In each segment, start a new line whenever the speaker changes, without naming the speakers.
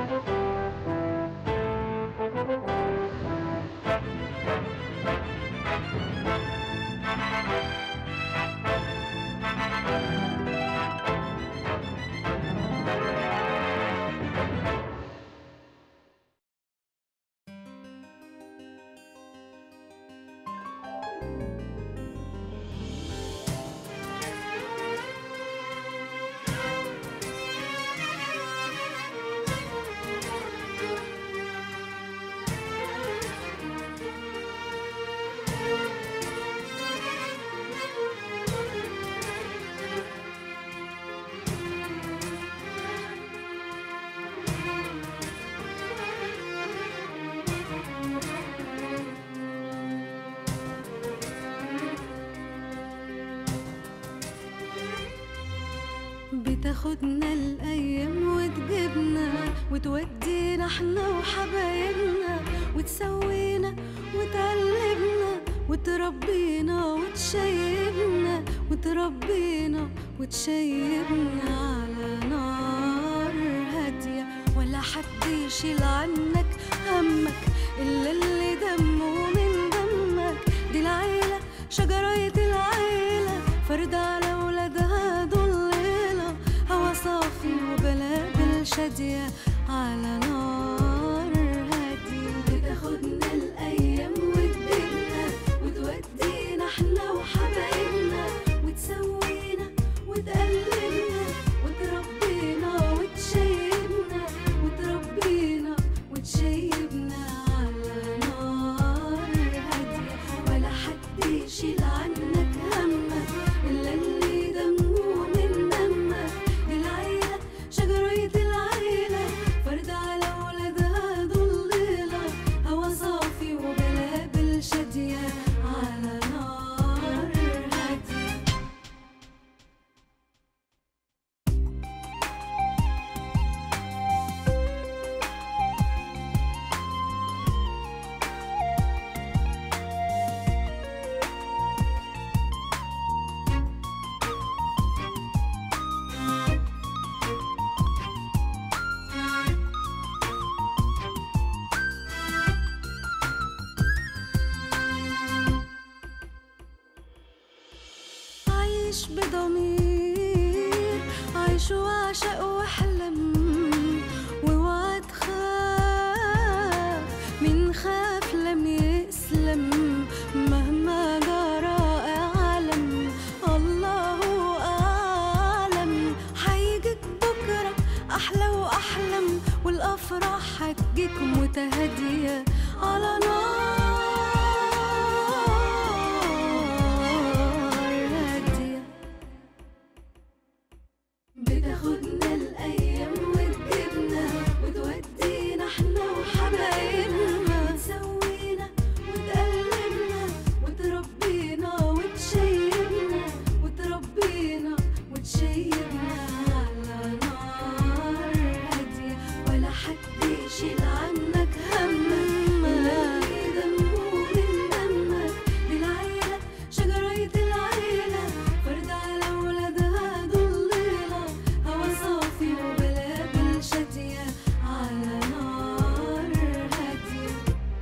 بتاخدنا الأيام وتجيبنا وتودينا احنا وحبايبنا وتسوينا وتقلبنا وتربينا وتشيبنا وتربينا وتشيبنا على نار هادية ولا حد يشيل عنك همك إلا اللي دمه من دمك دي العيلة شجرة العيلة فرد على ولادها ضليلة هوا صافي وبلابل شادية على نار هادية بتاخدنا الأيام وتجيبنا وتودينا احنا وحبايبنا وتسوينا وتقلبنا وتربينا وتشيبنا وتربينا وتشيبنا على نار هادية ولا حد يشيل عنك همك إلا اللي دمه من دمك دي العيلة شجرة العيلة فرد على ولادها ضليلة هوا صافي وبلابل شادية على نار هادية عايش بضمير عايش وعشق واحلم واوعى تخاف من خاف لم يسلم مهما جرى اعلم الله اعلم هيجيك بكره احلى واحلم والافراح هتجيك متهاديه على نار هاديه بتاخدنا الأيام وتجيبنا وتودينا احنا وحبايبنا وتسوينا وتقلبنا وتربينا وتشيبنا وتربينا وتشيبنا على نار هادية ولا حد يشيل عنك همك لا دمه من دمك دي العيلة شجرة العيلة فرد على ولادها ضليلة هوا صافي وبلابل شادية على نار هادية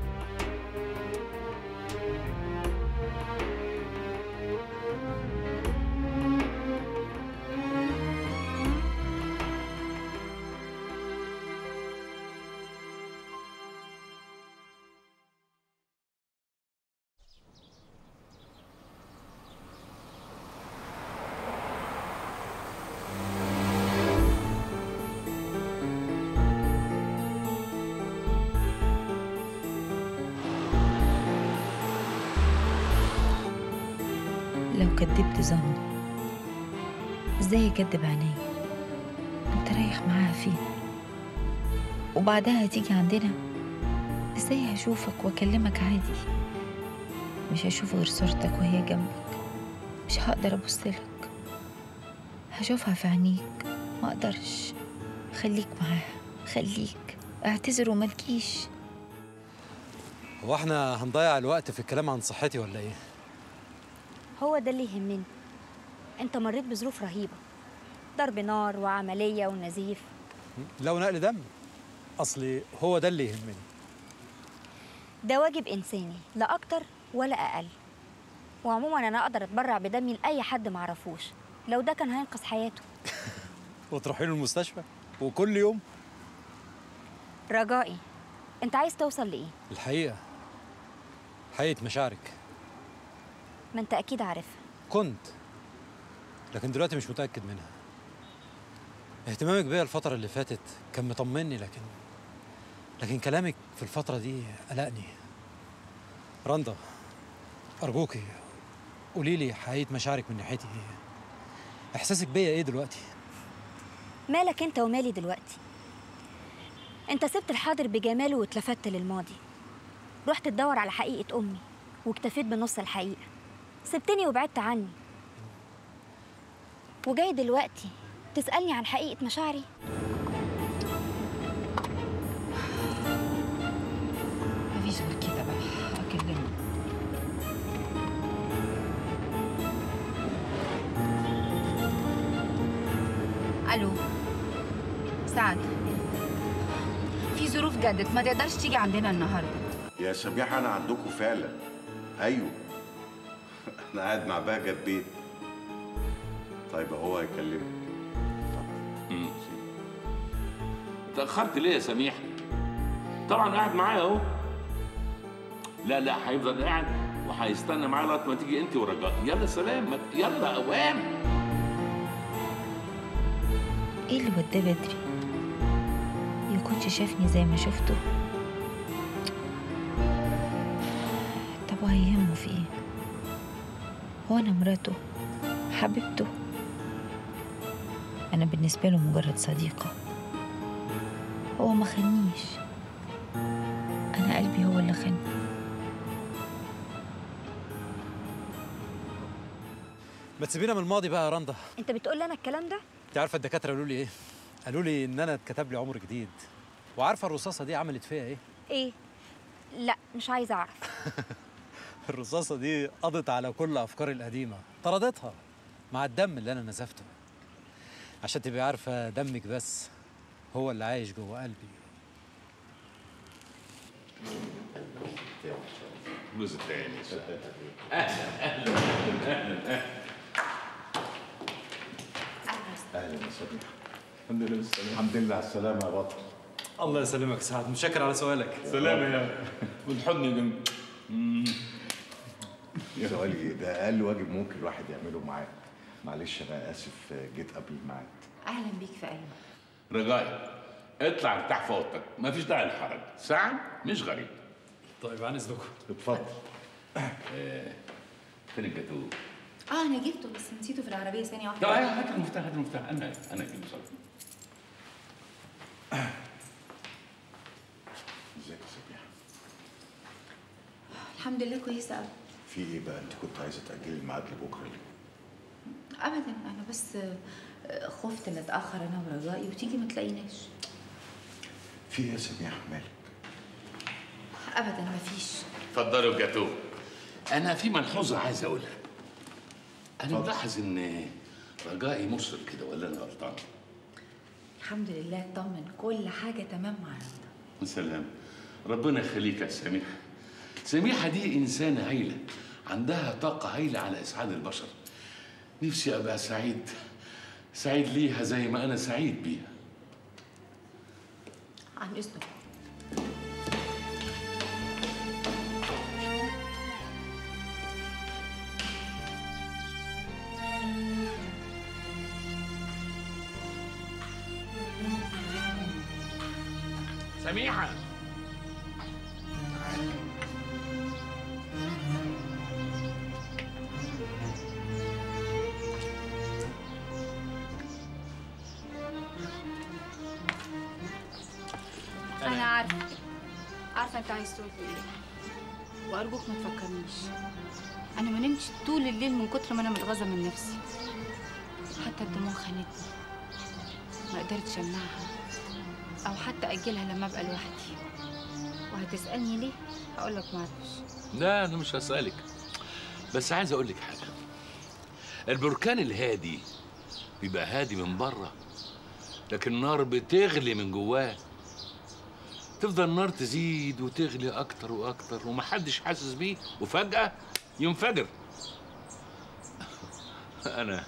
لو كدبت ظني ازاي اكدب عيني انت رايح معاها فين وبعدها هتيجي عندنا ازاي هشوفك واكلمك عادي مش هشوف غير صورتك وهي جنبك مش هقدر ابصلك هشوفها في عينيك ما اقدرش خليك معاها خليك اعتذر وما تجيش
هو احنا هنضيع الوقت في الكلام عن صحتي ولا ايه؟
هو ده اللي يهمني انت مريت بظروف رهيبة ضرب نار وعملية ونزيف
لو نقل دم اصلي هو ده اللي يهمني
ده واجب انساني لا اكتر ولا اقل وعموما انا اقدر اتبرع بدمي لاي حد معرفوش لو ده كان هينقذ حياته
وتروحي له المستشفى وكل يوم
رجائي انت عايز توصل لايه
الحقيقه حقيقه مشاعرك
ما انت اكيد عارفها
كنت لكن دلوقتي مش متاكد منها اهتمامك بيا الفتره اللي فاتت كان مطمني لكن لكن كلامك في الفتره دي قلقني رندا ارجوكي قولي لي حقيقه مشاعرك من ناحيتي ايه احساسك بيا ايه دلوقتي
مالك انت ومالي دلوقتي انت سبت الحاضر بجماله واتلفت للماضي رحت تدور على حقيقة أمي واكتفيت بنص الحقيقة سبتني وبعدت عني وجاي دلوقتي تسألني عن حقيقة مشاعري
مفيش غير كده بقى اكلمه الو سعد في ظروف جدت ما تقدرش تيجي عندنا النهارده
يا سميحة أنا عندكم فعلا أيوه أنا قاعد مع بهجة في بيت طيب هو هيكلمك
مم. اتأخرت ليه يا سميح؟ طبعا قاعد معايا اهو لا لا هيفضل قاعد وهيستنى معايا لغايه ما تيجي انت ورجاء يلا سلام ما- يلا اوام
ايه اللي وداه بدري يكونش شافني زي ما شفته طب وهيهمه في ايه هو انا مراته حبيبته انا بالنسبه له مجرد صديقه هو ما خانيش انا قلبي هو اللي خاني
ما تسيبينا من الماضي بقى يا رندا
انت بتقول لي انا الكلام ده
انت عارفه الدكاتره قالوا لي ايه قالوا لي ان انا اتكتب لي عمر جديد وعارفه الرصاصه دي عملت فيها ايه
ايه لا مش عايزه اعرف
الرصاصه دي قضت على كل افكاري القديمه طردتها مع الدم اللي انا نزفته عشان تبقي عارفه دمك بس هو اللي عايش جوه قلبي
الجزء الثاني
أهلا يا سميحة الحمد لله بالسلامة الحمد لله على السلامة يا بطل
الله يسلمك سعد متشكر على سؤالك
سلام يا والحضن جنب
سؤالي إيه؟ ده أقل واجب ممكن الواحد يعمله معاك معلش أنا آسف جيت قبل الميعاد
اهلا بيك في اي
رجاء اطلع ارتاح في اوضتك مفيش داعي للحرج سعد مش غريب
طيب عن اذنكم
اتفضل
فين الجاتوه؟
اه انا جبته بس نسيته في العربيه ثانيه واحده
تعالى هات المفتاح هات المفتاح انا انا اجيبه صح
ازيك يا سميحة
الحمد لله كويسه قوي
في إيه بقى أنت كنت عايزة تأجلي الميعاد لبكرة ليه؟
ابدا انا بس آه، خفت ان اتاخر انا ورجائي وتيجي ما تلاقيناش
في إيه يا سميحة مالك؟
ابدا ما فيش
اتفضلوا الجاتوه انا في ملحوظه عايز اقولها انا ملاحظ ان رجائي مصر كده ولا انا غلطان
الحمد لله اطمن كل حاجه تمام مع رضا
سلام ربنا يخليك يا سميحة سميحة دي إنسانة هايلة عندها طاقة هايلة على إسعاد البشر نفسي أبقى سعيد سعيد ليها زي ما أنا سعيد بيها
عن اذنك
سميحة
أنا عارفة عارفة أنت عايز تقول إيه وأرجوك ما تفكرنيش أنا ما نمتش طول الليل من كتر ما أنا متغاظة من نفسي حتى الدموع خانتني ما قدرتش أمنعها أو حتى أجلها لما أبقى لوحدي وهتسألني ليه؟ هقول لك معرفش
لا أنا مش هسألك بس عايز أقول لك حاجة البركان الهادي بيبقى هادي من بره لكن النار بتغلي من جواه تفضل النار تزيد وتغلي اكتر واكتر ومحدش حاسس بيه وفجأة ينفجر انا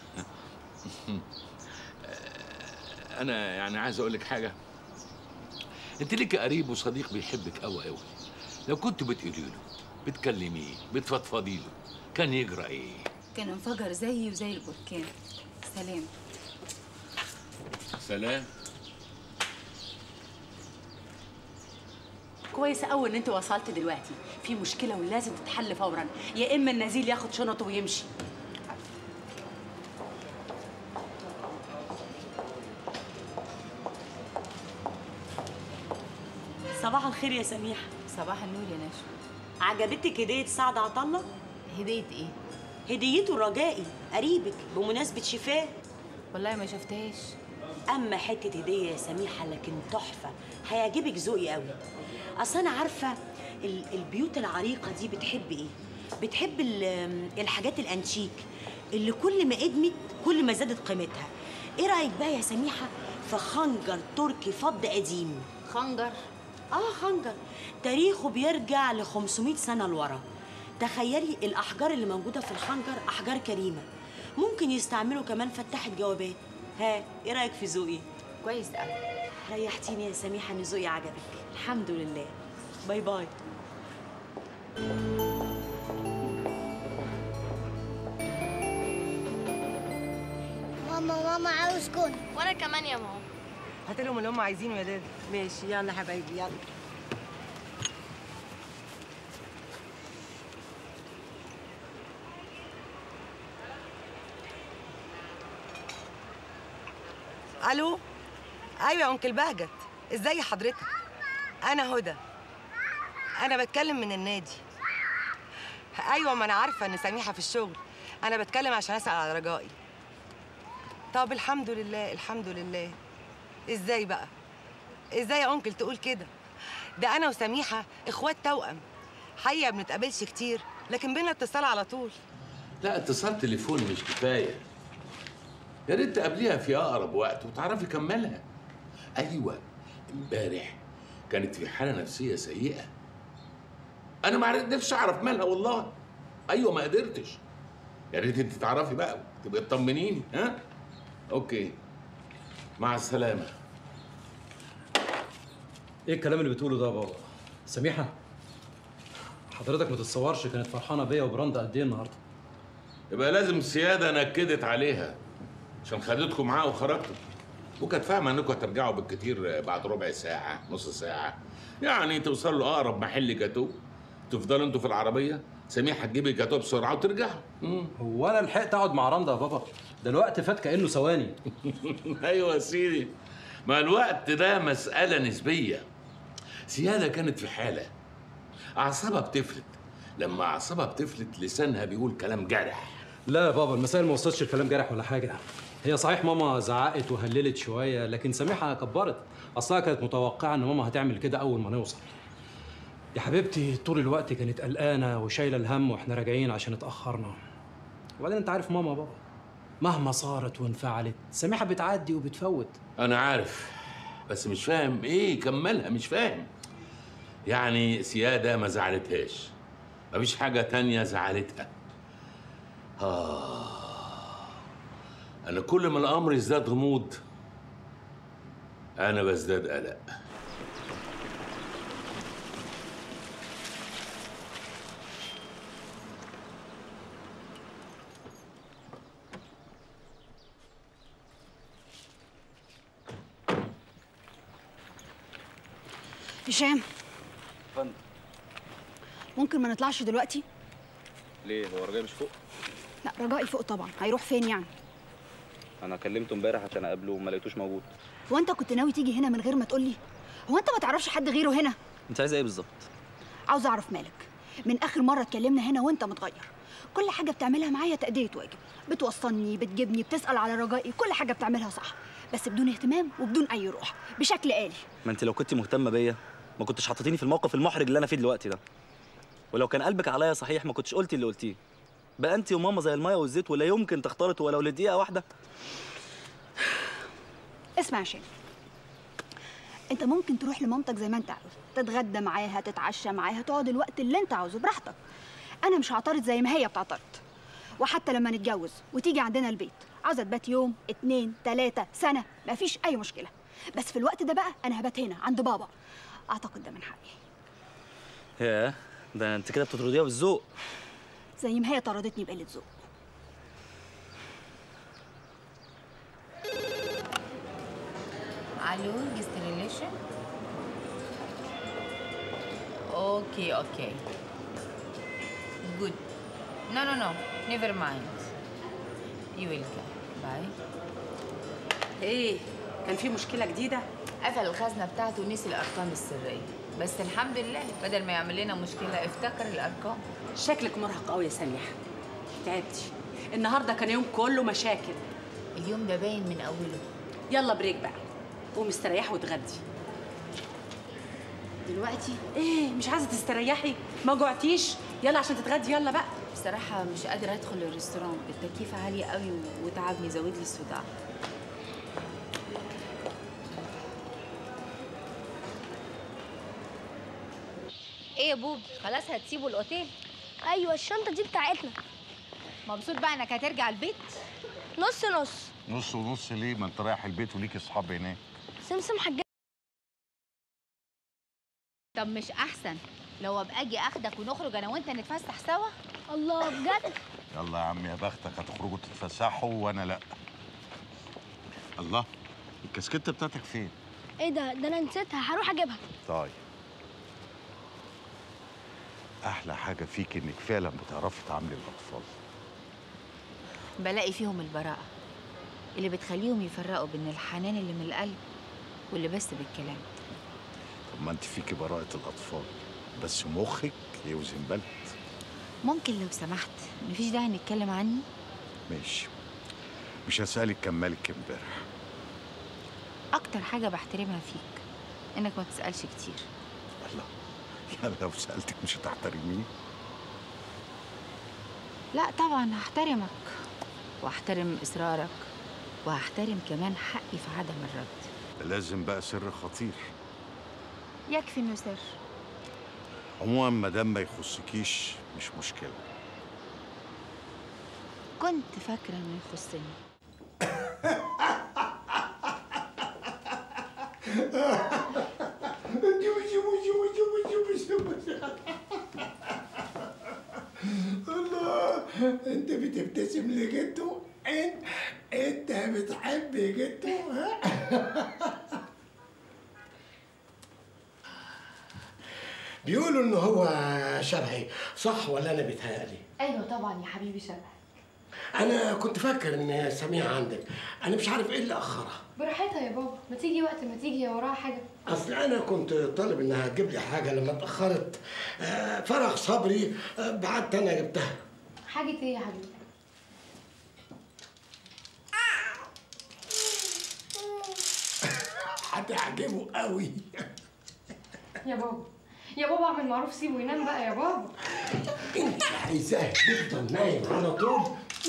انا يعني عايز اقول لك حاجه انت ليك قريب وصديق بيحبك قوي قوي لو كنت بتقولي له بتكلميه بتفضفضي له كان يجرى ايه
كان انفجر زيي وزي البركان سلام
سلام
كويس قوي ان انت وصلت دلوقتي في مشكله ولازم تتحل فورا يا اما النزيل ياخد شنطه ويمشي صباح الخير يا سميحه
صباح النور يا نشوى
عجبتك هديه سعد عطله
هدية ايه؟
هديته الرجائي قريبك بمناسبه شفاه
والله ما شفتهاش
اما حته هديه يا سميحه لكن تحفه هيعجبك ذوقي قوي اصل انا عارفه ال- البيوت العريقه دي بتحب ايه بتحب ال- الحاجات الانتيك اللي كل ما قدمت كل ما زادت قيمتها ايه رايك بقى يا سميحه في خنجر تركي فض قديم
خنجر
اه خنجر تاريخه بيرجع ل 500 سنه لورا تخيلي الاحجار اللي موجوده في الخنجر احجار كريمه ممكن يستعملوا كمان فتحه جوابات ها ايه رايك في ذوقي
كويس قوي
ريحتيني يا سميحه ان ذوقي عجبك الحمد لله باي باي
ماما ماما عاوز كون
وانا كمان يا ماما
هات لهم اللي هم عايزينه يا داد
ماشي يلا حبايبي يلا
الو ايوه يا انكل بهجت ازاي حضرتك انا هدى انا بتكلم من النادي ايوه ما انا عارفه ان سميحه في الشغل انا بتكلم عشان اسال على رجائي طب الحمد لله الحمد لله ازاي بقى ازاي يا انكل تقول كده ده انا وسميحه اخوات توأم حقيقه ما بنتقابلش كتير لكن بينا اتصال على طول
لا اتصال تليفون مش كفايه يا ريت تقابليها في اقرب وقت وتعرفي كملها ايوه امبارح كانت في حاله نفسيه سيئه انا ما عرفتش اعرف مالها والله ايوه ما قدرتش يا ريت انت تعرفي بقى تبقي تطمنيني ها اوكي مع السلامه
ايه الكلام اللي بتقوله ده يا بابا سميحه حضرتك ما تتصورش كانت فرحانه بيا وبراندا قد ايه النهارده
يبقى لازم سياده نكدت عليها عشان خدتكم معاها وخرجتوا وكانت فاهمه انكم هترجعوا بالكتير بعد ربع ساعه نص ساعه يعني توصلوا لاقرب محل جاتوه تفضلوا انتوا في العربيه سميحه تجيب الجاتوه بسرعه وترجعوا مم.
هو انا لحقت اقعد مع راندا يا بابا ده الوقت فات كانه ثواني
ايوه يا سيدي ما الوقت ده مساله نسبيه سياده كانت في حاله اعصابها بتفلت لما اعصابها بتفلت لسانها بيقول كلام جارح
لا يا بابا المسائل ما وصلتش لكلام جارح ولا حاجه هي صحيح ماما زعقت وهللت شويه لكن سميحه كبرت اصلها كانت متوقعه ان ماما هتعمل كده اول ما نوصل يا حبيبتي طول الوقت كانت قلقانه وشايله الهم واحنا راجعين عشان اتاخرنا وبعدين انت عارف ماما بابا مهما صارت وانفعلت سميحه بتعدي وبتفوت
انا عارف بس مش فاهم ايه كملها مش فاهم يعني سياده ما زعلتهاش مفيش حاجه تانية زعلتها آه أنا كل ما الأمر يزداد غموض أنا بزداد قلق
هشام
فندم
ممكن ما نطلعش دلوقتي
ليه هو رجاء مش فوق
لا رجائي فوق طبعا هيروح فين يعني
انا كلمته امبارح عشان اقابله وما لقيتوش موجود
هو انت كنت ناوي تيجي هنا من غير ما تقولي هو انت ما تعرفش حد غيره هنا
انت عايزه ايه بالظبط
عاوز اعرف مالك من اخر مره اتكلمنا هنا وانت متغير كل حاجه بتعملها معايا تاديه واجب بتوصلني بتجيبني بتسال على رجائي كل حاجه بتعملها صح بس بدون اهتمام وبدون اي روح بشكل آلي
ما انت لو كنت مهتمه بيا ما كنتش حطيتيني في الموقف المحرج اللي انا فيه دلوقتي ده ولو كان قلبك عليا صحيح ما كنتش قلتي اللي قلتيه بقى انت وماما زي الميه والزيت ولا يمكن تختلطوا ولو لدقيقه واحده
اسمع يا شيخ
انت ممكن تروح لمامتك زي ما انت عاوز تتغدى معاها تتعشى معاها تقعد الوقت اللي انت عاوزه براحتك انا مش هعترض زي ما هي بتعترض وحتى لما نتجوز وتيجي عندنا البيت عاوزه تبات يوم اتنين تلاته سنه مفيش اي مشكله بس في الوقت ده بقى انا هبات هنا عند بابا اعتقد ده من حقي
ياه ده انت كده بتطرديها بالذوق
زي ما هي طردتني بقله ذوق
الو جست ريليشن اوكي اوكي جود نو نو نو نيفر مايند يو ويلكم باي
ايه كان في مشكله جديده
قفل الخزنه بتاعته ونسي الارقام السريه بس الحمد لله بدل ما يعمل لنا مشكله افتكر الارقام
شكلك مرهق قوي يا سميحه تعبتي النهارده كان يوم كله مشاكل
اليوم ده باين من اوله
يلا بريك بقى قومي استريحي واتغدي
دلوقتي
ايه مش عايزه تستريحي ما جوعتيش يلا عشان تتغدي يلا بقى
بصراحه مش قادره ادخل الريستوران التكييف عالي قوي وتعبني زود لي الصداع
ايه يا بوب خلاص هتسيبوا الاوتيل
ايوه الشنطه دي بتاعتنا
مبسوط بقى انك هترجع البيت
نص نص
نص ونص ليه ما انت رايح البيت وليك اصحاب هناك
سمسم حاجه
طب مش احسن لو ابقى اجي اخدك ونخرج انا وانت نتفسح سوا
الله بجد
يلا يا عم يا بختك هتخرجوا تتفسحوا وانا لا الله الكاسكته بتاعتك فين
ايه ده ده انا نسيتها هروح اجيبها
طيب احلى حاجه فيك انك فعلا بتعرفي تعاملي الاطفال
بلاقي فيهم البراءة اللي بتخليهم يفرقوا بين الحنان اللي من القلب واللي بس بالكلام
طب ما انت فيكي براءه الاطفال بس مخك يوزن بلد
ممكن لو سمحت مفيش داعي نتكلم عني
ماشي مش هسألك كان مالك امبارح
أكتر حاجة بحترمها فيك إنك ما بتسألش كتير
الله يعني لو سألتك مش هتحترميني
لا طبعا هحترمك وهحترم إصرارك وهحترم كمان حقي في عدم الرد
لازم بقى سر خطير
يكفي إنه سر
عموما ما دام ما يخصكيش مش مشكله
كنت فاكرة إنه يخصني
الله انت بتبتسم لجده انت انت بتحب جده ها بيقولوا ان هو شرعي صح ولا انا بيتهيألي
ايوه طبعا يا حبيبي شبه
انا كنت فاكر ان سميع عندك انا مش عارف ايه اللي اخرها
براحتها يا بابا ما تيجي وقت ما تيجي هي وراها حاجه
اصل انا كنت طالب انها تجيب لي حاجه لما اتاخرت آه، فرغ صبري آه، بعت انا جبتها
حاجه ايه يا حبيبي
هتعجبه قوي
يا بابا يا بابا اعمل معروف سيبه ينام بقى يا بابا
انت عايزاه يفضل نايم على طول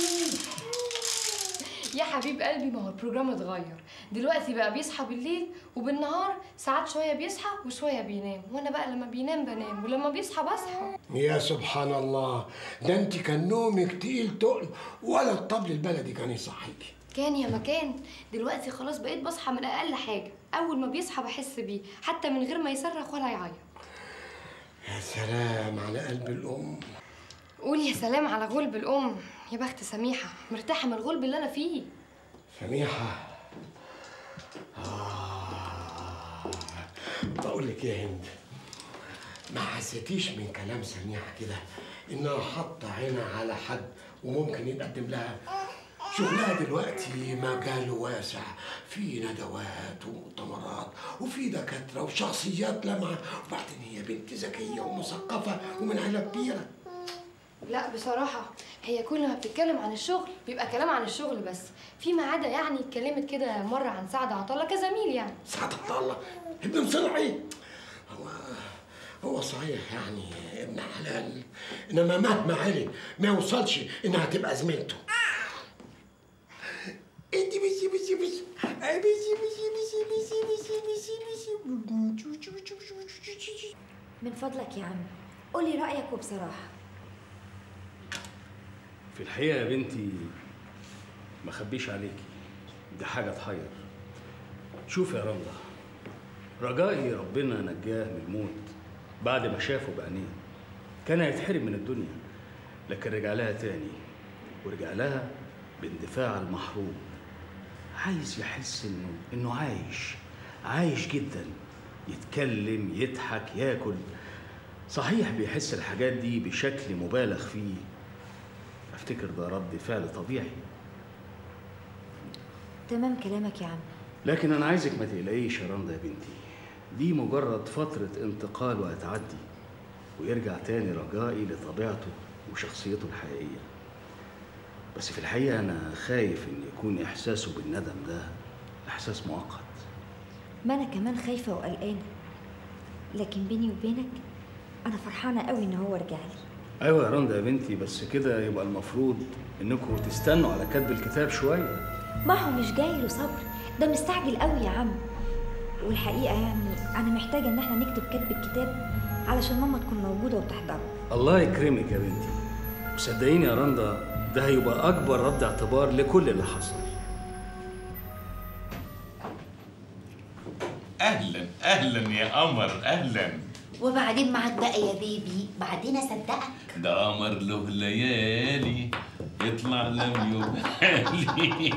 يا حبيب قلبي ما هو البروجرام اتغير دلوقتي بقى بيصحى بالليل وبالنهار ساعات شويه بيصحى وشويه بينام وانا بقى لما بينام بنام ولما بيصحى بصحى
يا سبحان الله ده انت كان نومك تقيل تقل ولا الطبل البلدي كان يصحيكي
كان يا مكان دلوقتي خلاص بقيت بصحى من اقل حاجه اول ما بيصحى بحس بيه حتى من غير ما يصرخ ولا يعيط
يا سلام على قلب الام
قول يا سلام على غلب الام يا بخت سميحه مرتاحه من الغلب اللي انا فيه
سميحه آه. بقول لك يا هند ما حسيتيش من كلام سميحه كده انها حاطه عينها على حد وممكن يتقدم لها شغلها دلوقتي مجال واسع في ندوات ومؤتمرات وفي دكاتره وشخصيات لمعه وبعدين هي بنت ذكيه ومثقفه ومن عيله كبيره
لا بصراحة هي كل ما بتتكلم عن الشغل بيبقى كلام عن الشغل بس فيما عدا يعني اتكلمت كده مرة عن سعد عطا الله كزميل يعني
سعد عطا الله ابن صنعي هو هو صحيح يعني ابن حلال انما مهما علي ما يوصلش انها تبقى زميلته انت بسي بسي بسي آه، بسي بسي بسي بسي بسي بسي بسي
من فضلك يا عم قولي رأيك وبصراحة
في الحقيقة يا بنتي ما خبيش عليكي دي حاجة تحير شوف يا رملة رجائي ربنا نجاه من الموت بعد ما شافه بعينيه كان هيتحرم من الدنيا لكن رجع لها تاني ورجع لها باندفاع المحروم عايز يحس انه انه عايش عايش جدا يتكلم يضحك ياكل صحيح بيحس الحاجات دي بشكل مبالغ فيه افتكر ده رد فعل طبيعي
تمام كلامك يا عم
لكن انا عايزك ما تقلقيش يا رندا يا بنتي دي مجرد فترة انتقال وهتعدي ويرجع تاني رجائي لطبيعته وشخصيته الحقيقية بس في الحقيقة أنا خايف إن يكون إحساسه بالندم ده إحساس مؤقت
ما أنا كمان خايفة وقلقانة لكن بيني وبينك أنا فرحانة قوي إن هو رجع لي
أيوة يا رندا يا بنتي بس كده يبقى المفروض إنكم تستنوا على كتب الكتاب شوية
ما هو مش جاي له صبر ده مستعجل قوي يا عم والحقيقة يعني أنا محتاجة إن احنا نكتب كتب الكتاب علشان ماما تكون موجودة وتحضره
الله يكرمك يا بنتي وصدقيني يا رندا ده هيبقى أكبر رد اعتبار لكل اللي حصل
اهلا اهلا يا قمر اهلا
وبعدين معاك بقى يا بيبي بعدين اصدقك
ده قمر له ليالي يطلع لم يبالي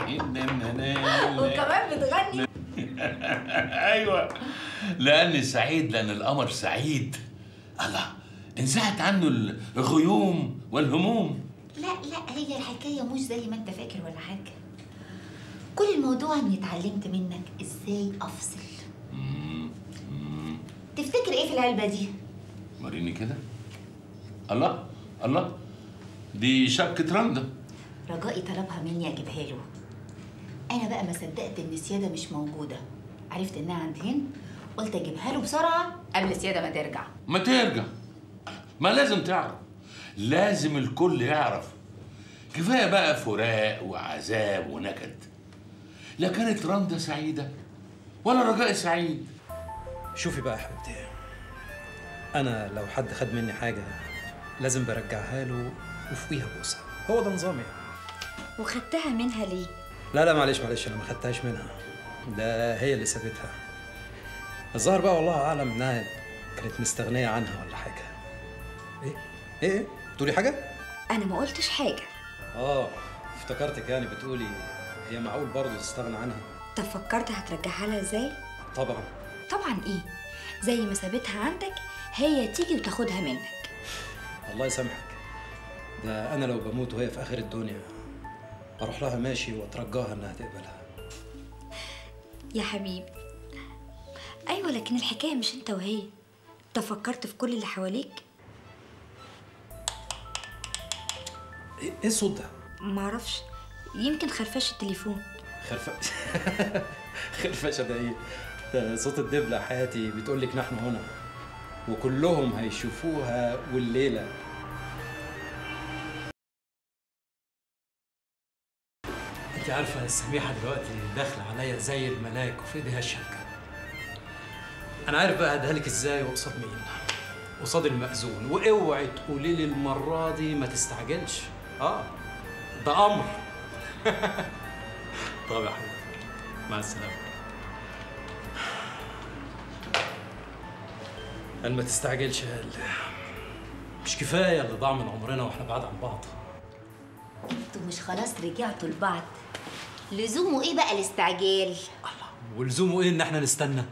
وكمان بتغني
ايوه لاني سعيد لان القمر سعيد الله انزعت عنه الغيوم والهموم
لا لا هي الحكايه مش زي ما انت فاكر ولا حاجه كل الموضوع اني اتعلمت منك ازاي افصل تفتكر ايه في العلبه دي
وريني كده الله الله دي شبكة رندا
رجائي طلبها مني اجيبها له انا بقى ما صدقت ان سياده مش موجوده عرفت انها عند هند قلت اجيبها له بسرعه قبل سياده ما ترجع
ما ترجع ما لازم تعرف لازم الكل يعرف كفايه بقى فراق وعذاب ونكد لا كانت رندا سعيده ولا رجاء سعيد
شوفي بقى يا حبيبتي انا لو حد خد مني حاجه لازم برجعها له وفوقيها بوسه هو ده نظامي
وخدتها منها ليه؟
لا لا معلش معلش انا ما خدتهاش منها ده هي اللي سابتها الظاهر بقى والله اعلم انها كانت مستغنيه عنها ولا حاجه ايه ايه ايه تقولي حاجه
أنا ما قلتش حاجة
اه افتكرتك يعني بتقولي هي معقول برضه تستغنى عنها
طب فكرت هترجعها لها ازاي؟
طبعا
طبعا ايه؟ زي ما سابتها عندك هي تيجي وتاخدها منك
الله يسامحك ده انا لو بموت وهي في اخر الدنيا اروح لها ماشي واترجاها انها تقبلها
يا حبيبي ايوه لكن الحكايه مش انت وهي انت فكرت في كل اللي حواليك
ايه إيه الصوت ده
معرفش يمكن خرفش التليفون
خرف خرفشه ده ايه ده صوت الدبلة حياتي بتقول لك نحن هنا وكلهم هيشوفوها والليله انت عارفه السميحه دلوقتي داخله عليا زي الملاك وفي ايديها الشبكه انا عارف بقى اديها لك ازاي وقصاد مين قصاد المأذون واوعي تقولي لي المره دي ما تستعجلش اه ده امر طب يا حبيبي مع السلامه قال ما تستعجلش قال مش كفايه اللي ضاع من عمرنا واحنا بعاد عن بعض
انتوا مش خلاص رجعتوا لبعض لزومه ايه بقى الاستعجال
ولزومه ايه ان احنا نستنى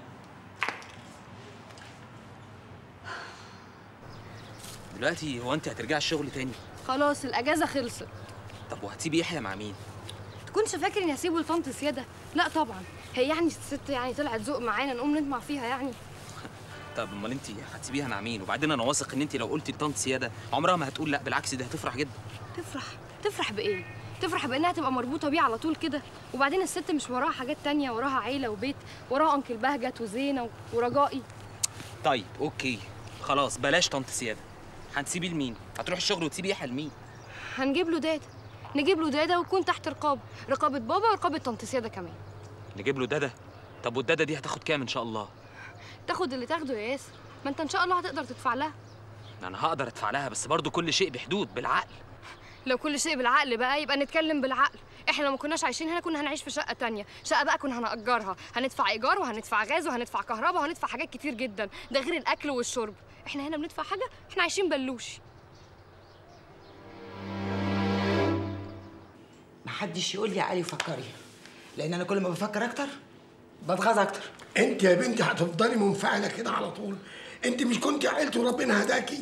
دلوقتي هو انت هترجعي الشغل تاني
خلاص الاجازه خلصت
طب وهتسيبي يحيى مع مين
تكونش فاكر اني هسيبه لطنط سياده لا طبعا هي يعني الست يعني طلعت ذوق معانا نقوم نطمع فيها يعني
طب امال انت هتسيبيها مع مين وبعدين انا واثق ان انت لو قلتي لطنط سياده عمرها ما هتقول لا بالعكس دي هتفرح جدا
تفرح تفرح بايه تفرح بانها تبقى مربوطه بيه على طول كده وبعدين الست مش وراها حاجات تانية وراها عيله وبيت وراها انكل بهجت وزينه ورجائي
طيب اوكي خلاص بلاش طنط سياده هتسيبي لمين هتروحي الشغل وتسيبي يحيى لمين
هنجيب له داتا نجيب له داده ويكون تحت رقابه رقابه بابا ورقابه طنط سياده كمان
نجيب له دادا طب والدادا دي هتاخد كام ان شاء الله
تاخد اللي تاخده يا ياسر ما انت ان شاء الله هتقدر تدفع لها
انا هقدر ادفع لها بس برضو كل شيء بحدود بالعقل
لو كل شيء بالعقل بقى يبقى نتكلم بالعقل احنا لو ما كناش عايشين هنا كنا هنعيش في شقه تانية شقه بقى كنا هنأجرها هندفع ايجار وهندفع غاز وهندفع كهرباء وهندفع حاجات كتير جدا ده غير الاكل والشرب احنا هنا بندفع حاجه احنا عايشين بلوش
محدش يقول لي يا علي فكري لان انا كل ما بفكر اكتر بتغاظ اكتر
انت يا بنتي هتفضلي منفعله كده على طول انت مش كنت عيلت وربنا هداكي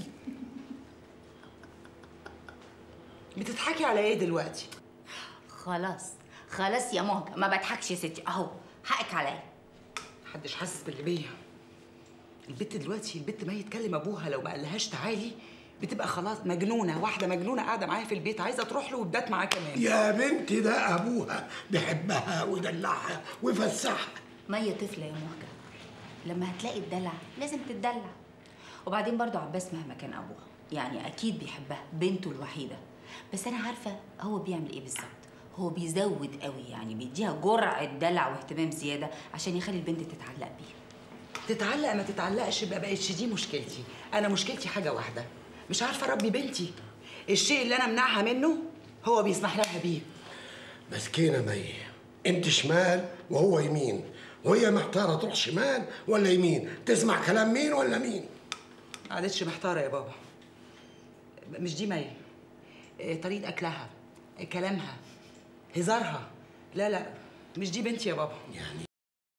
بتضحكي على ايه دلوقتي
خلاص خلاص يا مهجة ما بضحكش يا ستي اهو حقك عليا
محدش حاسس باللي بيا البت دلوقتي البت ما يتكلم ابوها لو ما قالهاش تعالي بتبقى خلاص مجنونه واحده مجنونه قاعده معايا في البيت عايزه تروح له وتبات معاه كمان
يا بنتي ده ابوها بيحبها ويدلعها ويفسحها
مية طفلة يا مهجة لما هتلاقي الدلع لازم تتدلع وبعدين برضو عباس مهما كان أبوها يعني أكيد بيحبها بنته الوحيدة بس أنا عارفة هو بيعمل إيه بالظبط هو بيزود قوي يعني بيديها جرعة دلع واهتمام زيادة عشان يخلي البنت تتعلق بيه
تتعلق ما تتعلقش يبقى بقتش دي مشكلتي انا مشكلتي حاجه واحده مش عارفه اربي بنتي الشيء اللي انا امنعها منه هو بيسمح لها بيه
مسكينه مي انت شمال وهو يمين وهي محتاره تروح شمال ولا يمين تسمع كلام مين ولا مين
ما عادتش محتاره يا بابا مش دي مي إيه، طريقه اكلها إيه، كلامها هزارها لا لا مش دي بنتي يا بابا
يعني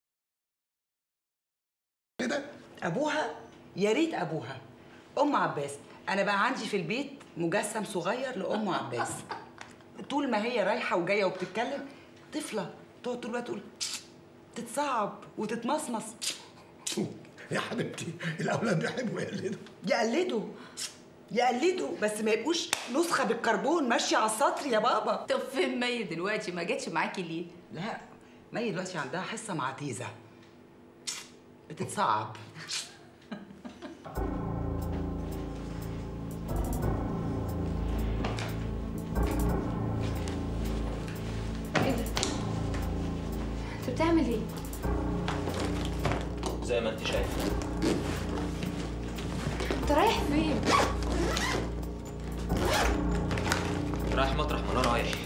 كده ابوها يا ريت ابوها ام عباس انا بقى عندي في البيت مجسم صغير لام عباس طول ما هي رايحه وجايه وبتتكلم طفله تقعد طول الوقت تقول تتصعب وتتمصمص
يا حبيبتي الاولاد بيحبوا يقلدوا
يقلدوا يقلدوا بس ما يبقوش نسخه بالكربون ماشيه على السطر يا بابا
طب فين مي دلوقتي ما جاتش معاكي ليه
لا مي دلوقتي عندها حصه مع تيزه بتتصعب
ايه ده انت بتعمل ايه
زي ما انت شايف
انت رايح فين
رايح مطرح ما انا رايح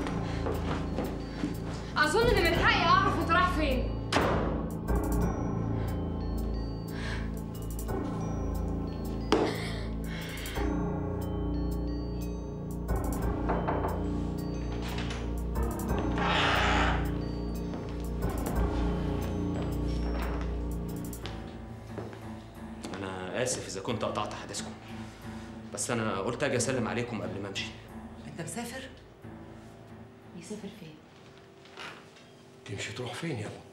اظن ان من حقي اعرف انت رايح فين
انا اسف اذا كنت قطعت حديثكم بس انا قلت اجي اسلم عليكم قبل ما امشي
انت مسافر
يسافر فين
تمشي تروح فين يا ابو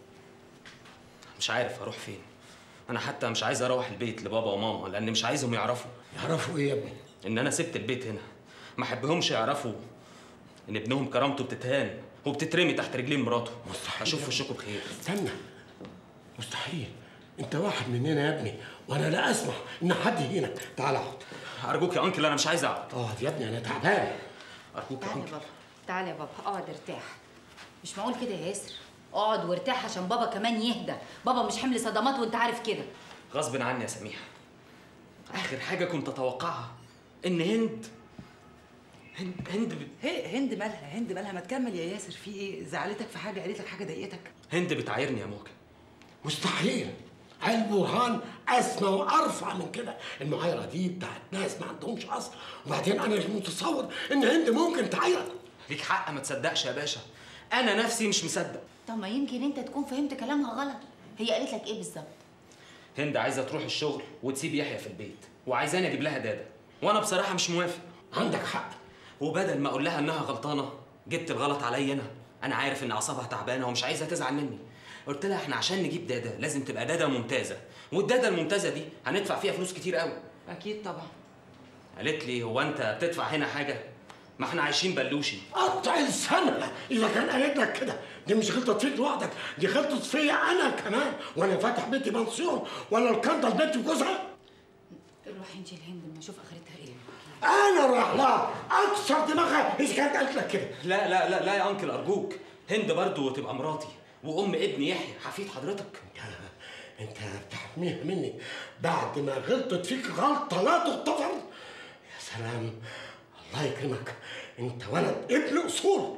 مش عارف اروح فين انا حتى مش عايز اروح البيت لبابا وماما لان مش عايزهم يعرفوا
يعرفوا ايه يا ابني
ان انا سبت البيت هنا ما احبهمش يعرفوا ان ابنهم كرامته بتتهان وبتترمي تحت رجلين مراته
مستحيل
اشوف وشكم بخير
استنى مستحيل انت واحد مننا يا ابني وانا لا اسمح ان حد يهينك تعال اقعد
ارجوك يا انكل انا مش عايز اقعد
اقعد يا ابني انا تعبان
ارجوك يا
تعالى يا
انكل
بابا تعالى يا بابا اقعد ارتاح مش معقول كده يا ياسر اقعد وارتاح عشان بابا كمان يهدى بابا مش حمل صدمات وانت عارف كده
غصب عني يا سميحه اخر حاجه كنت اتوقعها ان هند هند هند بت...
هي هند مالها هند مالها ما تكمل يا ياسر في ايه زعلتك في حاجه قالت لك حاجه ضايقتك
هند بتعايرني يا موكا
مستحيل علم برهان اسمى وارفع من كده المعايره دي بتاعت ناس ما عندهمش اصل وبعدين انا مش متصور ان هند ممكن تعايرك
ليك حق ما تصدقش يا باشا انا نفسي مش مصدق
طب ما يمكن انت تكون فهمت كلامها غلط هي قالت لك ايه بالظبط
هند عايزه تروح الشغل وتسيب يحيى في البيت وعايزاني اجيب لها دادا وانا بصراحه مش موافق
عندك حق
وبدل ما اقول لها انها غلطانه جبت الغلط عليا انا انا عارف ان اعصابها تعبانه ومش عايزها تزعل مني قلت لها احنا عشان نجيب دادا لازم تبقى دادا ممتازه والدادا الممتازه دي هندفع فيها فلوس كتير قوي
اكيد طبعا
قالت لي هو انت بتدفع هنا حاجه ما احنا عايشين بلوشي
قطع لسانها اذا كان قالت لك كده دي مش غلطه فيك لوحدك دي غلطه فيا انا كمان وانا فاتح بيتي منصور ولا الكنده لبنتي وجوزها
روحي انت لهند ما اشوف اخرتها ايه
انا راح لها اكسر دماغها اذا كانت قالت لك كده
لا لا لا لا يا انكل ارجوك هند برضو تبقى مراتي وام ابني يحيى حفيد حضرتك
انت بتحميها مني بعد ما غلطت فيك غلطه لا تغتفر يا سلام الله يكرمك انت ولد ابن اصول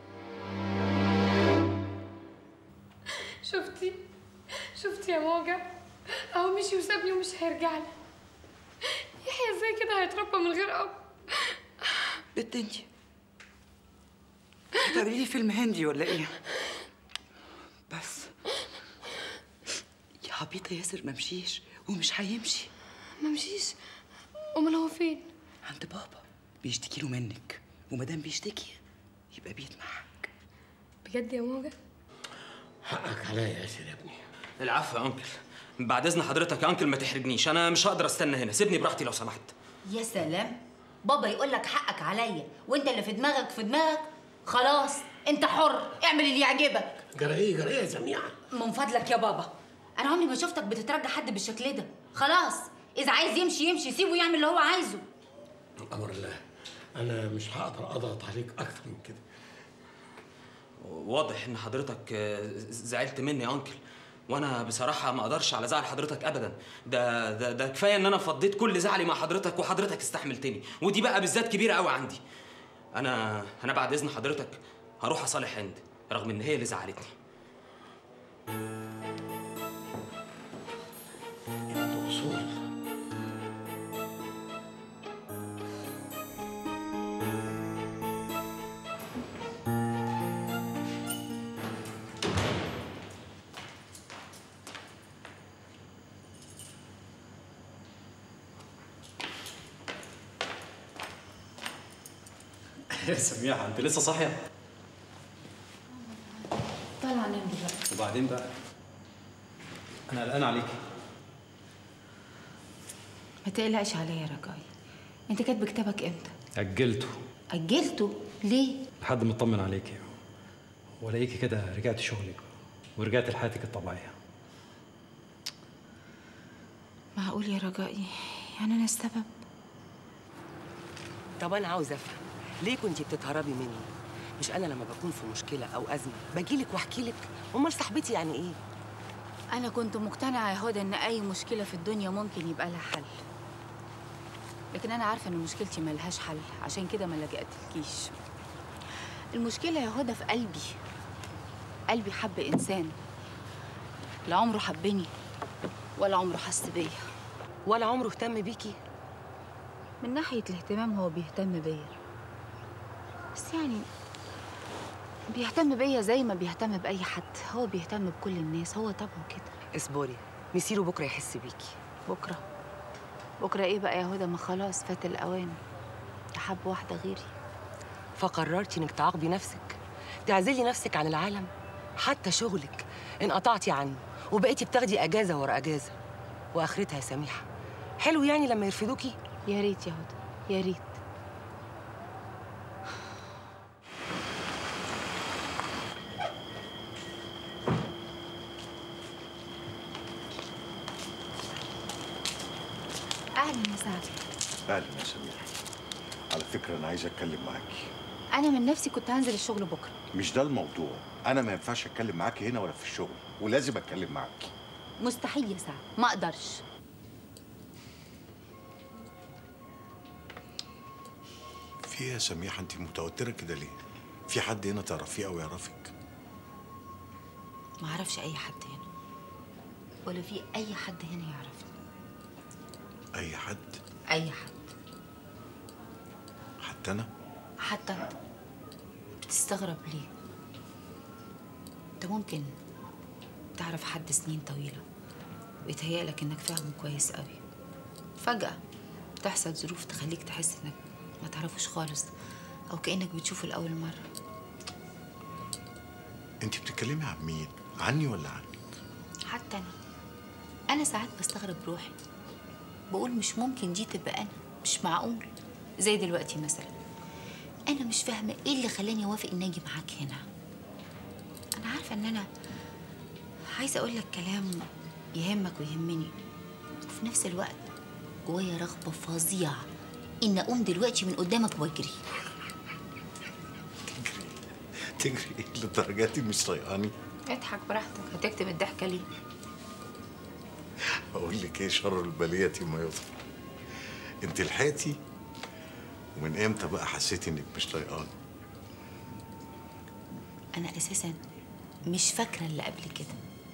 شفتي شفتي يا موجة اهو مشي وسابني ومش هيرجع لي يحيى ازاي كده هيتربى من غير اب
بنت انت هتعملي لي فيلم هندي ولا ايه؟ بس يا عبيطة ياسر ما مشيش ومش هيمشي
ما مشيش امال هو فين
عند بابا بيشتكي له منك ومادام بيشتكي يبقى بيتمحك
بجد يا موجة
حقك عليا يا ياسر يا ابني
العفو يا انكل بعد اذن حضرتك يا انكل ما تحرجنيش انا مش هقدر استنى هنا سيبني براحتي لو سمحت
يا سلام بابا يقول لك حقك عليا وانت اللي في دماغك في دماغك خلاص انت حر اعمل اللي يعجبك
جرى ايه جرى ايه يا سميعه
من فضلك يا بابا انا عمري ما شفتك بتترجى حد بالشكل ده خلاص اذا عايز يمشي يمشي سيبه يعمل اللي هو عايزه
امر الله انا مش هقدر اضغط عليك اكتر من كده
واضح ان حضرتك آه، زعلت مني يا انكل وانا بصراحه ما اقدرش على زعل حضرتك ابدا ده ده ده كفايه ان انا فضيت كل زعلي مع حضرتك وحضرتك استحملتني ودي بقى بالذات كبيره قوي عندي انا انا بعد اذن حضرتك هروح اصالح هند رغم ان هي اللي زعلتني
اصول
يا سميحه انت لسه صاحيه
طالعه نام دلوقتي
وبعدين بقى انا قلقان عليكي
ما تقلقش عليا يا رجائي انت كاتب كتابك امتى
اجلته
اجلته ليه
لحد ما اطمن عليكي والاقيكي كده رجعت شغلك ورجعت لحياتك الطبيعيه
معقول يا رجائي يعني انا السبب
طب انا عاوزه افهم ليه كنتي بتتهربي مني مش انا لما بكون في مشكله او ازمه باجيلك واحكي لك امال صاحبتي يعني ايه
انا كنت مقتنعه يا هدى ان اي مشكله في الدنيا ممكن يبقى لها حل لكن انا عارفه ان مشكلتي ملهاش حل عشان كده ما لجأتلكيش المشكله يا هدى في قلبي قلبي حب انسان لا عمره حبني ولا عمره حس بيا
ولا عمره اهتم بيكي
من ناحيه الاهتمام هو بيهتم بيا بس يعني بيهتم بيا زي ما بيهتم باي حد هو بيهتم بكل الناس هو طبعه كده
اصبري مصيره بكره يحس بيكي
بكره بكره ايه بقى يا هدى ما خلاص فات الاوان حب واحده غيري
فقررتي انك تعاقبي نفسك تعزلي نفسك عن العالم حتى شغلك انقطعتي عنه وبقيتي بتاخدي اجازه ورا اجازه واخرتها يا سميحه حلو يعني لما يرفضوكي
يا ريت يا هدى يا ريت اهلا يا سعد
اهلا يا سميحه على فكره انا عايز اتكلم معاكي
انا من نفسي كنت هنزل الشغل بكره
مش ده الموضوع انا ما ينفعش اتكلم معاكي هنا ولا في الشغل ولازم اتكلم معاكي
مستحيل يا سعد ما اقدرش
في ايه يا سميحه انت متوتره كده ليه في حد هنا تعرفيه او يعرفك
ما اعرفش اي حد هنا ولا في اي حد هنا يعرفني
اي حد
اي حد
حتى انا
حتى انت بتستغرب ليه انت ممكن تعرف حد سنين طويلة ويتهيألك انك فاهمه كويس قوي فجأة تحصل ظروف تخليك تحس انك ما تعرفوش خالص او كأنك بتشوفه لأول مرة
انت بتتكلمي عن مين عني ولا عني
حتى انا انا ساعات بستغرب روحي بقول مش ممكن دي تبقى انا مش معقول زي دلوقتي مثلا انا مش فاهمه ايه اللي خلاني اوافق اني اجي معاك هنا انا عارفه ان انا عايزه اقول لك كلام يهمك ويهمني وفي نفس الوقت جوايا رغبه فظيعه ان اقوم دلوقتي من قدامك واجري
تجري ايه للدرجه دي مش طايقاني
اضحك براحتك هتكتب الضحكه ليه
اقول لك ايه شر البليه ما يطفى انت لحقتي ومن امتى بقى حسيتي انك مش طايقاني
انا اساسا مش فاكره اللي قبل كده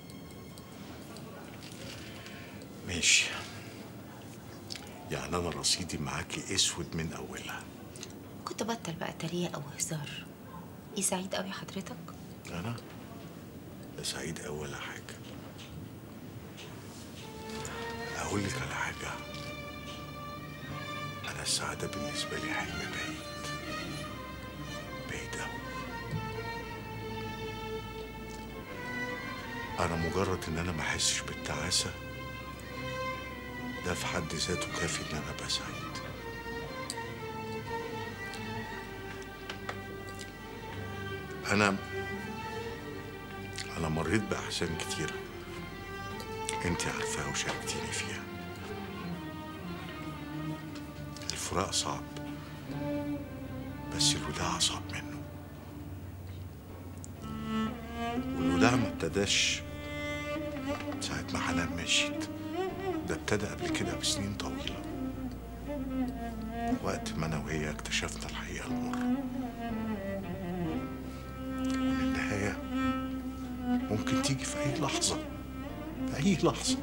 ماشي يعني انا رصيدي معاكي اسود من اولها
كنت بطل بقى تريقه وهزار ايه سعيد قوي حضرتك
انا لا سعيد أوي ولا حاجه اقول لك على حاجه انا السعاده بالنسبه لي حلم بعيد بعيد أوي انا مجرد ان انا ما احسش بالتعاسه ده في حد ذاته كافي ان انا ابقى سعيد انا انا مريت باحزان كتيره انت عارفاها وشاركتيني فيها الفراق صعب بس الوداع اصعب منه والوداع ما ابتداش ساعة ما حنان مشيت ده ابتدى قبل كده بسنين طويلة وقت ما أنا وهي اكتشفنا الحقيقة المرة وإن النهاية ممكن تيجي في أي لحظة في أي لحظة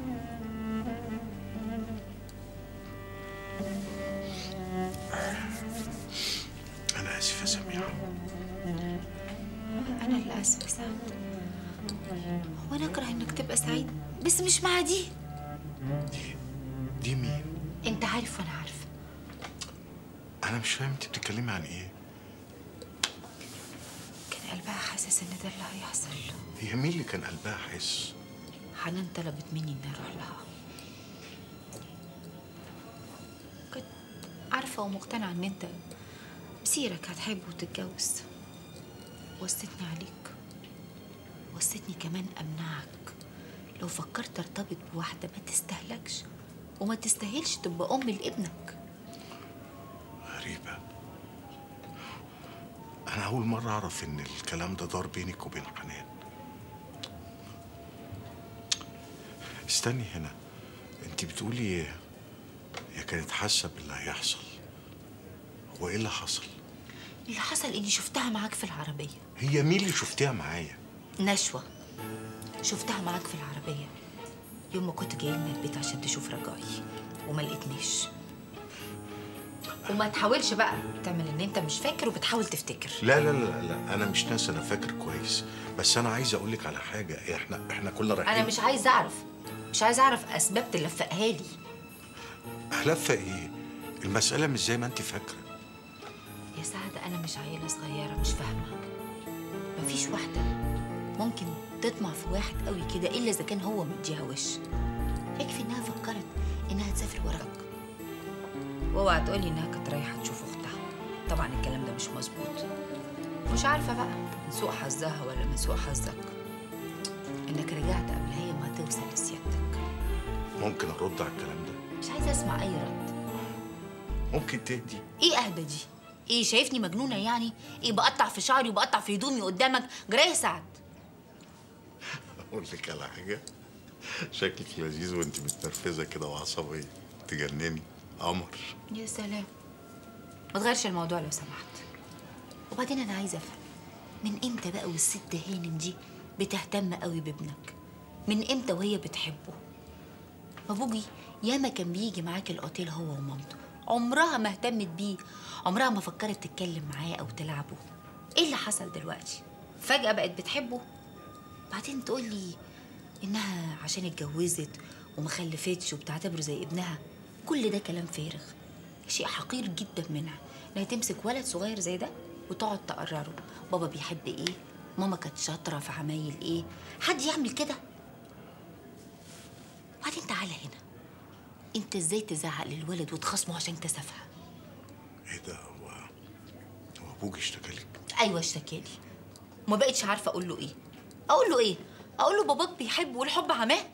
أنا آسف يا سميحة
انا اللي اسفه سعد وانا اكره انك تبقى سعيد بس مش مع دي
دي مين؟
انت عارف وانا عارفه
أنا مش فاهم أنت بتتكلمي عن إيه
كان قلبها حاسس ان ده اللي هيحصل
هي مين اللي كان قلبها حس
حنان طلبت مني اني اروح لها كنت عارفه ومقتنعه ان انت مسيرك هتحب وتتجوز وصيتني عليك وصيتني كمان امنعك لو فكرت ارتبط بواحده ما تستهلكش وما تستاهلش تبقى ام لابنك
غريبة أنا أول مرة أعرف إن الكلام ده دار بينك وبين حنان استني هنا أنت بتقولي هي كانت حاسة باللي هيحصل هو إيه اللي حصل؟
اللي حصل اني شفتها معاك في العربيه
هي مين اللي شفتيها معايا؟
نشوة شفتها معاك في العربية يوم ما كنت جاي لنا البيت عشان تشوف رجائي وما لقيتنيش وما تحاولش بقى تعمل ان انت مش فاكر وبتحاول تفتكر
لا لا لا لا أنا مش ناسي أنا فاكر كويس بس أنا عايز أقول لك على حاجة إحنا إحنا كنا رايحين
انا مش عايز اعرف مش عايز اعرف اسباب تلفقها لي
لفة إيه؟ المسألة مش زي ما أنت فاكرة
يا سعد انا مش عيله صغيره مش فاهمه مفيش واحده ممكن تطمع في واحد قوي كده الا اذا كان هو مديها وش يكفي انها فكرت انها تسافر وراك واوعى تقولي انها كانت رايحه تشوف اختها طبعا الكلام ده مش مظبوط مش عارفه بقى من سوء حظها ولا من سوء حظك انك رجعت قبل هي ما توصل لسيادتك
ممكن أرد على الكلام ده
مش عايزه اسمع اي رد
ممكن تهدي
ايه اهدى دي ايه شايفني مجنونه يعني ايه بقطع في شعري وبقطع في هدومي قدامك جرايه يا سعد
أقول لك على حاجة شكلك لذيذ وأنت متنرفزة كده وعصبية تجنني قمر
يا سلام ما تغيرش الموضوع لو سمحت وبعدين انا عايزه افهم من امتى بقى والست هانم دي بتهتم قوي بابنك من امتى وهي بتحبه ابوجي ياما كان بيجي معاك الاوتيل هو ومامته عمرها ما اهتمت بيه عمرها ما فكرت تتكلم معاه او تلعبه ايه اللي حصل دلوقتي فجاه بقت بتحبه بعدين تقولي انها عشان اتجوزت وما خلفتش وبتعتبره زي ابنها كل ده كلام فارغ شيء حقير جدا منها انها تمسك ولد صغير زي ده وتقعد تقرره بابا بيحب ايه ماما كانت شاطره في عمايل ايه حد يعمل كده وبعدين تعالى هنا انت ازاي تزعق للولد وتخصمه عشان كسفها
إيه ده هو هو أبوك اشتكى لك
ايوه اشتكالي وما بقتش عارفه اقول له ايه اقول له ايه اقول له باباك بيحب والحب عماه